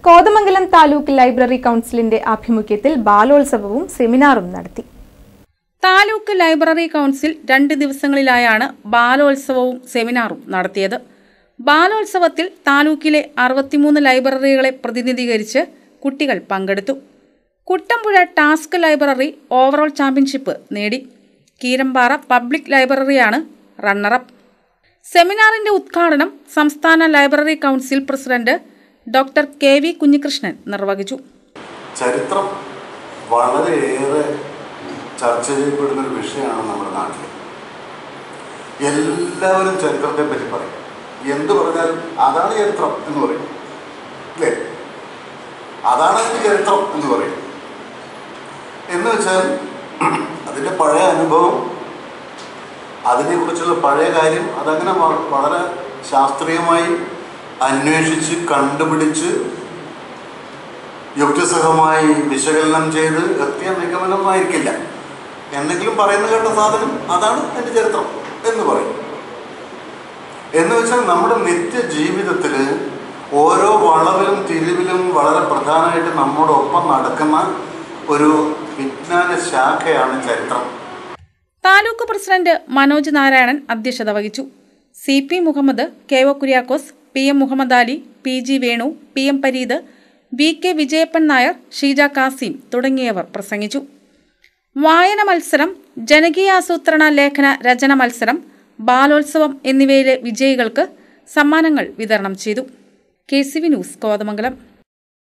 Kothamangalam taluk library കൗൺസിലിന്റെ ആഭിമുഖ്യത്തിൽ ബാലോത്സവവും സെമിനാറും നടത്തി താലൂക്ക് ലൈബ്രറി കൗൺസിൽ രണ്ട് ദിവസങ്ങളിലായാണ് ബാലോത്സവവും സെമിനാറും നടത്തിയത് ബാലോത്സവത്തിൽ താലൂക്കിലെ അറുപത്തിമൂന്ന് ലൈബ്രറികളെ പ്രതിനിധീകരിച്ച് കുട്ടികൾ പങ്കെടുത്തു Kuttampuzha task library overall championship നേടി കീരമ്പാറ പബ്ലിക് ലൈബ്രറിയാണ് റണ്ണറപ്പ് സെമിനാറിന്റെ ഉദ്ഘാടനം സംസ്ഥാന library council president doctor K V Kunhikrishnan നിർവഹിച്ചു ചരിത്രം വളരെയേറെ ചർച്ച ചെയ്യപ്പെടുന്ന ഒരു വിഷയമാണ് നമ്മുടെ നാട്ടിൽ എല്ലാവരും ചരിത്രത്തെ പറ്റി പറയും എന്ത് പറഞ്ഞാലും അതാണ് ചരിത്രം എന്ന് പറയും അല്ലേ അതാണ് അതിൻ്റെ ചരിത്രം എന്ന് പറയും എന്ന് വെച്ചാൽ അതിൻ്റെ പഴയ അനുഭവം അതിനെക്കുറിച്ചുള്ള പഴയ കാര്യം അതങ്ങനെ വ- വളരെ ശാസ്ത്രീയമായി അന്വേഷിച്ച് കണ്ടുപിടിച്ച് യുക്തിസഹമായി വിശകലനം ചെയ്ത് എത്തിയ നിഗമനമൊന്നും ആയിരിക്കില്ല എന്തെങ്കിലും പറയുന്ന കേട്ട സാധനം അതാണ് എൻ്റെ ചരിത്രം എന്ന് പറയും എന്ന് വെച്ചാൽ നമ്മുടെ നിത്യ ജീവിതത്തിൽ ഓരോ വളവിലും തിരിവിലും വളരെ പ്രധാനമായിട്ട് നമ്മോടൊപ്പം നടക്കുന്ന ഒരു വിജ്ഞാന ശാഖയാണ് ചരിത്രം താലൂക്ക് പ്രസിഡന്റ് മനോജ് നാരായണൻ അധ്യക്ഷത വഹിച്ചു C P Muhammad K O Kuriakose P M Muhammad Ali P G Venu P M Pareed V K Vijayappan Nair Sheeja Kasim തുടങ്ങിയവർ പ്രസംഗിച്ചു വായന മത്സരം ജനകീയാസൂത്രണ ലേഖന രചന മത്സരം ബാലോത്സവം എന്നിവയിലെ വിജയികൾക്ക് സമ്മാനങ്ങൾ വിതരണം ചെയ്തു K C V news Kothamangalam